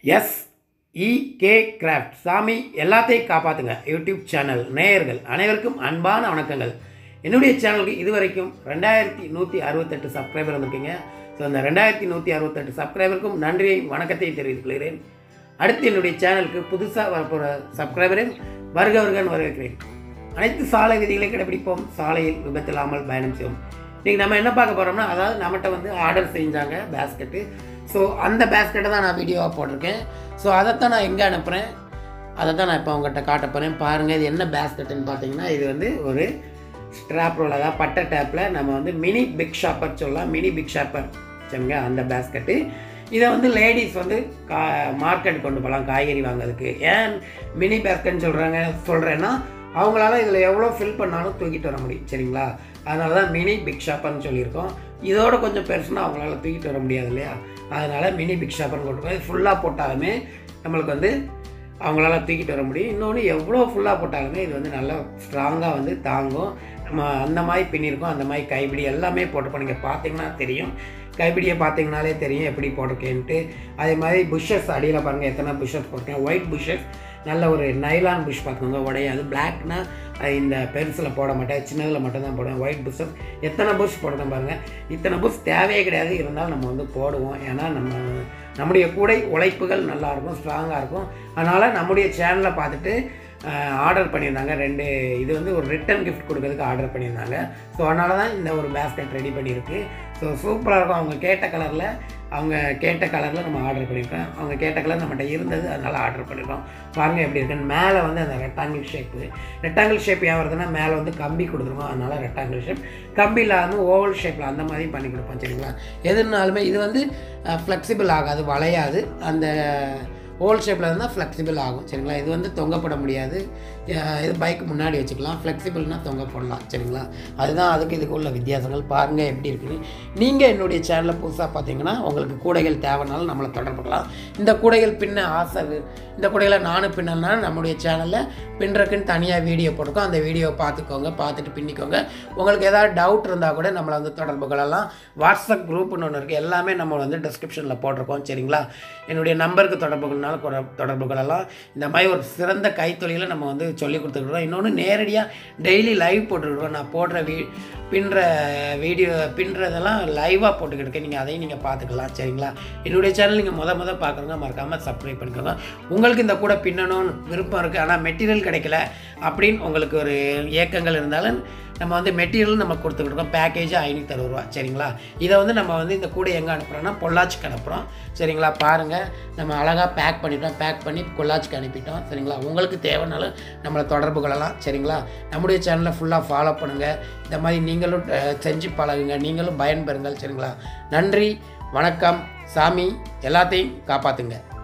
S K craft சாமி எல்லாத்தையும் காப்பாற்றுங்க யூடியூப் சேனல் நேயர்கள் அனைவருக்கும் அன்பான வணக்கங்கள் என்னுடைய சேனலுக்கு இதுவரைக்கும் ரெண்டாயிரத்தி நூற்றி அறுபத்தெட்டு சப்ஸ்கிரைபர் வந்திருக்கீங்க ஸோ அந்த ரெண்டாயிரத்தி நூற்றி அறுபத்தெட்டு சப்ஸ்கிரைபருக்கும் நன்றியை வணக்கத்தை தெரிவித்துக் கொள்கிறேன் அடுத்து என்னுடைய சேனலுக்கு புதுசாக வரப்போகிற சப்ஸ்கிரைபரை வருக வருகன்னு வரவேற்கிறேன் அனைத்து சாலை விதிகளை கடைபிடிப்போம் சாலையில் விபத்து இல்லாமல் பயணம் செய்வோம் இன்றைக்கி நம்ம என்ன பார்க்க போகிறோம்னா அதாவது நம்மகிட்ட வந்து ஆர்டர் செஞ்சாங்க பேஸ்கெட்டு ஸோ அந்த பேஸ்கெட்டை தான் நான் வீடியோவாக போட்டிருக்கேன் ஸோ அதைத்தான் நான் எங்கே அனுப்புகிறேன் அதை தான் நான் இப்போ உங்கள்கிட்ட காட்ட போகிறேன் பாருங்கள் இது என்ன பேஸ்கெட்டுன்னு பார்த்தீங்கன்னா இது வந்து ஒரு ஸ்ட்ராப் ரோல் அதாவது பட்டை டேப்பில் நம்ம வந்து மினி பிக் ஷாப்பர் சொல்லலாம் மினி பிக் ஷாப்பர் சரிங்க அந்த பேஸ்கெட்டு இதை வந்து லேடிஸ் வந்து கா மார்க்கெட் கொண்டு போகலாம் காய்கறி வாங்குறதுக்கு ஏன் மினி பேஸ்கெட்னு சொல்கிறாங்க சொல்கிறேன்னா அவங்களால இதில் எவ்வளோ ஃபில் பண்ணாலும் தூக்கிட்டு வர முடியும் சரிங்களா அதனால தான் மினி பிக் ஷாப்பர்னு சொல்லியிருக்கோம் இதோட கொஞ்சம் பெருசுனா அவங்களால தூக்கிட்டு வர முடியாது இல்லையா அதனால் மினி பிக் ஷாப்பர்னு போட்டுருக்கோம் இது ஃபுல்லாக போட்டாலுமே நம்மளுக்கு வந்து அவங்களால தூக்கிட்டு வர முடியும் இன்னொன்று எவ்வளோ ஃபுல்லாக போட்டாலுமே இது வந்து நல்லா ஸ்ட்ராங்காக வந்து தாங்கும் நம்ம அந்த மாதிரி பின்னிருக்கோம் அந்த மாதிரி கைப்பிடி எல்லாமே போட்டிருப்போம் நீங்கள் பார்த்தீங்கன்னா தெரியும் கைப்பிடியை பார்த்தீங்கனாலே தெரியும் எப்படி போட்டிருக்கேன்ட்டு அதே மாதிரி புஷ்ஷஸ் அடியில் பாருங்கள் எத்தனை புஷ்ஷஸ் போட்டிருக்கேன் ஒயிட் புஷ்ஷஸ் நல்ல ஒரு நைலான் புஷ் பார்த்துக்கோங்க உடையாது பிளாக்னா இந்த பெருசில் போட மாட்டேன் சின்னதில் மட்டும்தான் போடுவேன் ஒயிட் புஷ்ஷஸ் எத்தனை புஷ் போடுறேன் பாருங்கள் இத்தனை புஷ் தேவையே கிடையாது இருந்தாலும் நம்ம வந்து போடுவோம் ஏன்னா நம்ம நம்முடைய கூடை உழைப்புகள் நல்லாயிருக்கும் ஸ்ட்ராங்காக இருக்கும் அதனால் நம்முடைய சேனலை பார்த்துட்டு ஆர்டர் பண்ணியிருந்தாங்க ரெண்டு இது வந்து ஒரு ரிட்டன் கிஃப்ட் கொடுக்கறதுக்கு ஆர்டர் பண்ணியிருந்தாங்க ஸோ அதனால தான் இந்த ஒரு பேஸ்கெட் ரெடி பண்ணியிருக்கு ஸோ சூப்பராக இருக்கும் அவங்க கேட்ட கலரில் அவங்க கேட்ட கலரில் நம்ம ஆர்டர் பண்ணியிருக்கோம் அவங்க கேட்ட கலர் நம்மகிட்ட இருந்தது அதனால் ஆர்டர் பண்ணியிருக்கோம் பாருங்கள் எப்படி இருக்குன்னு மேலே வந்து அந்த ரெக்டாங்கிள் ஷேப்பு ரெக்டாங்கிள் ஷேப் ஏன் வருதுன்னா மேலே வந்து கம்பி கொடுத்துருவோம் அதனால் ரெக்டாங்கிள் ஷேப் கம்பி இல்லாமல் ஓவல் ஷேப்பில் அந்த மாதிரி பண்ணி கொடுப்போம் சரிங்களா எதுனாலுமே இது வந்து ஃப்ளெக்சிபிள் ஆகாது வளையாது அந்த ஹோல் ஷேப்பில் இருந்தால் ஃப்ளெக்சிபிள் ஆகும் சரிங்களா இது வந்து தொங்க போட முடியாது இது பைக் முன்னாடி வச்சுக்கலாம் ஃப்ளெக்சிபிள்னால் தொங்க போடலாம் சரிங்களா அதுதான் அதுக்கு இதுக்கு உள்ள வித்தியாசங்கள் பாருங்கள் எப்படி இருக்குன்னு நீங்கள் என்னுடைய சேனலில் புதுசாக பார்த்தீங்கன்னா உங்களுக்கு கூடைகள் தேவைனாலும் நம்மளை தொடர்புக்கலாம் இந்த கூடைகள் பின்ன ஆசை இந்த கூடைகளை நானும் பின்னல்னா நம்முடைய சேனலில் பின்னுறக்குன்னு தனியாக வீடியோ போட்டிருக்கோம் அந்த வீடியோவை பார்த்துக்கோங்க பார்த்துட்டு பின்னிக்கோங்க உங்களுக்கு ஏதாவது டவுட் இருந்தால் கூட நம்மளை வந்து தொடர்பு கொள்ளலாம் வாட்ஸ்அப் குரூப்னு ஒன்று இருக்குது எல்லாமே நம்ம வந்து டிஸ்கிரிப்ஷனில் போட்டிருக்கோம் சரிங்களா என்னுடைய நம்பருக்கு தொடர்பு கொள்ளனாலும் தொடர்பு கொள்ளலாம் இந்த மாதிரி ஒரு சிறந்த கைத்தொழிலை நம்ம வந்து சொல்லி கொடுத்துருக்குறோம் இன்னொன்று நேரடியாக டெய்லி லைவ் போட்டுருக்குறோம் நான் போடுற வீ பின்னுற வீடியோ பின்னுறதெல்லாம் லைவாக போட்டுக்கிட்டு இருக்கேன் நீங்கள் அதையும் நீங்கள் பார்த்துக்கலாம் சரிங்களா என்னுடைய சேனல் நீங்கள் முத முத பார்க்குறவங்க மறக்காமல் சப்ஸ்கிரைப் பண்ணிக்கோங்க உங்களுக்கு இந்த கூட பின்னணும்னு விருப்பம் இருக்குது ஆனால் மெட்டீரியல் கிடைக்கல அப்படின்னு உங்களுக்கு ஒரு ஏக்கங்கள் இருந்தாலும் நம்ம வந்து மெட்டீரியல் நம்ம கொடுத்துக்கிட்டு பேக்கேஜ் ஐநூற்றி அறுபது ரூபா சரிங்களா இதை வந்து நம்ம வந்து இந்த கூட எங்கே அனுப்புகிறோன்னா பொள்ளாச்சிக்கு அனுப்புகிறோம் சரிங்களா பாருங்கள் நம்ம அழகாக பேக் பண்ணிட்டோம் பேக் பண்ணி பொள்ளாச்சிக்கு அனுப்பிட்டோம் சரிங்களா உங்களுக்கு தேவைனாலும் நம்மளை தொடர்பு கொள்ளலாம் சரிங்களா நம்முடைய சேனலை ஃபுல்லாக ஃபாலோ பண்ணுங்கள் இந்த மாதிரி நீங்களும் செஞ்சு பழகுங்க நீங்களும் பயன்பெறுங்கள் சரிங்களா நன்றி வணக்கம் சாமி எல்லாத்தையும் காப்பாற்றுங்க